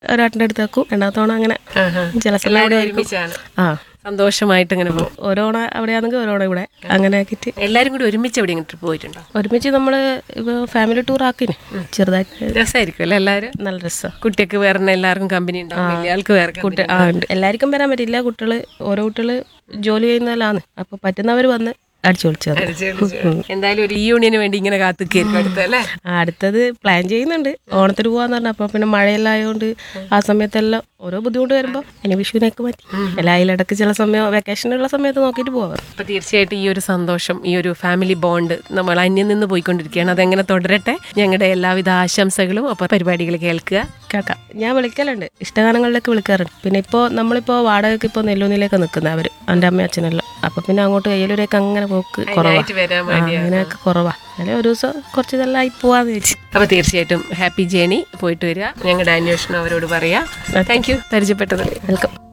ഒരാട്ടിൻ്റെ അടുത്ത് വെക്കും രണ്ടാമത്തെ ഓണം അങ്ങനെ ചില സമയം ഇവിടെ ആയിരിക്കും ഒരുമിച്ചാണ് ആ സന്തോഷമായിട്ട് ഇങ്ങനെ പോകും ഓരോണ അവിടെയാണെങ്കിൽ ഓരോണ ഇവിടെ അങ്ങനെ ആക്കിയിട്ട് എല്ലാരും കൂടി ഒരുമിച്ച് എവിടെയെങ്കിലും ട്രിപ്പ് പോയിട്ടുണ്ടോ ഒരുമിച്ച് നമ്മൾ ഇപ്പോൾ ഫാമിലി ടൂർ ആക്കിന് ചെറുതായിട്ട് രസമായിരിക്കും അല്ലേ എല്ലാവരും നല്ല രസമാണ് കുട്ടിയൊക്കെ വേറെ എല്ലാവർക്കും കമ്പനി ഉണ്ടാവും വലിയ ആൾക്ക് വേറെ company കുട്ടി ആ ഉണ്ട് എല്ലാവർക്കും വരാൻ പറ്റില്ല കുട്ടികൾ ഓരോ കുട്ടികൾ ജോലി ചെയ്യുന്നതിലാണ് അപ്പോൾ പറ്റുന്നവർ വന്ന് അടിച്ചു പൊളിച്ചത് എന്തായാലും ഒരു യൂണിയന് വേണ്ടി ഇങ്ങനെ കാത്തുക്കായിരിക്കും അടുത്തല്ലേ അടുത്തത് പ്ലാൻ ചെയ്യുന്നുണ്ട് ഓണത്തിന് പോകാന്ന് പറഞ്ഞാൽ അപ്പോൾ പിന്നെ മഴയെല്ലാം ആയതുകൊണ്ട് ആ സമയത്തെല്ലാം ഓരോ ബുദ്ധിമുട്ട് വരുമ്പോൾ ഇനി വിഷുവിനൊക്കെ പറ്റി എല്ലാ അതിലിടക്ക് ചില സമയം വെക്കേഷനുള്ള സമയത്ത് നോക്കിയിട്ട് പോവാം അപ്പൊ തീർച്ചയായിട്ടും ഈ ഒരു സന്തോഷം ഈ ഒരു ഫാമിലി ബോണ്ട് നമ്മൾ അന്യം നിന്ന് പോയിക്കൊണ്ടിരിക്കുകയാണ് അതെങ്ങനെ തുടരട്ടെ ഞങ്ങളുടെ എല്ലാവിധ ആശംസകളും അപ്പൊ പരിപാടികൾ കേൾക്കുക കേൾക്കാം ഞാൻ വിളിക്കലുണ്ട് ഇഷ്ടഗാനങ്ങളിലൊക്കെ വിളിക്കാറുണ്ട് പിന്നെ ഇപ്പോൾ നമ്മളിപ്പോൾ വാടകയ്ക്ക് ഇപ്പോൾ നെല്ലൂന്നിലേക്ക് നിൽക്കുന്നത് അവർ എൻ്റെ അമ്മയും അച്ഛനെല്ലാം അപ്പോൾ പിന്നെ അങ്ങോട്ട് കയ്യിലൂരേക്ക് അങ്ങനെ പോക്ക് കുറവാണ് ആയിട്ട് വരാൻ വേണ്ടി അങ്ങനെയൊക്കെ കുറവാ അല്ലെങ്കിൽ ഒരു ദിവസം കുറച്ച് ഇതെല്ലാം ആയി പോവാന്ന് വെച്ച് അപ്പൊ തീർച്ചയായിട്ടും ഹാപ്പി ജേണി പോയിട്ട് വരിക ഞങ്ങളുടെ അന്വേഷണം അവരോട് പറയാ താങ്ക് യു പരിചയപ്പെട്ടതിൽ വെൽക്കം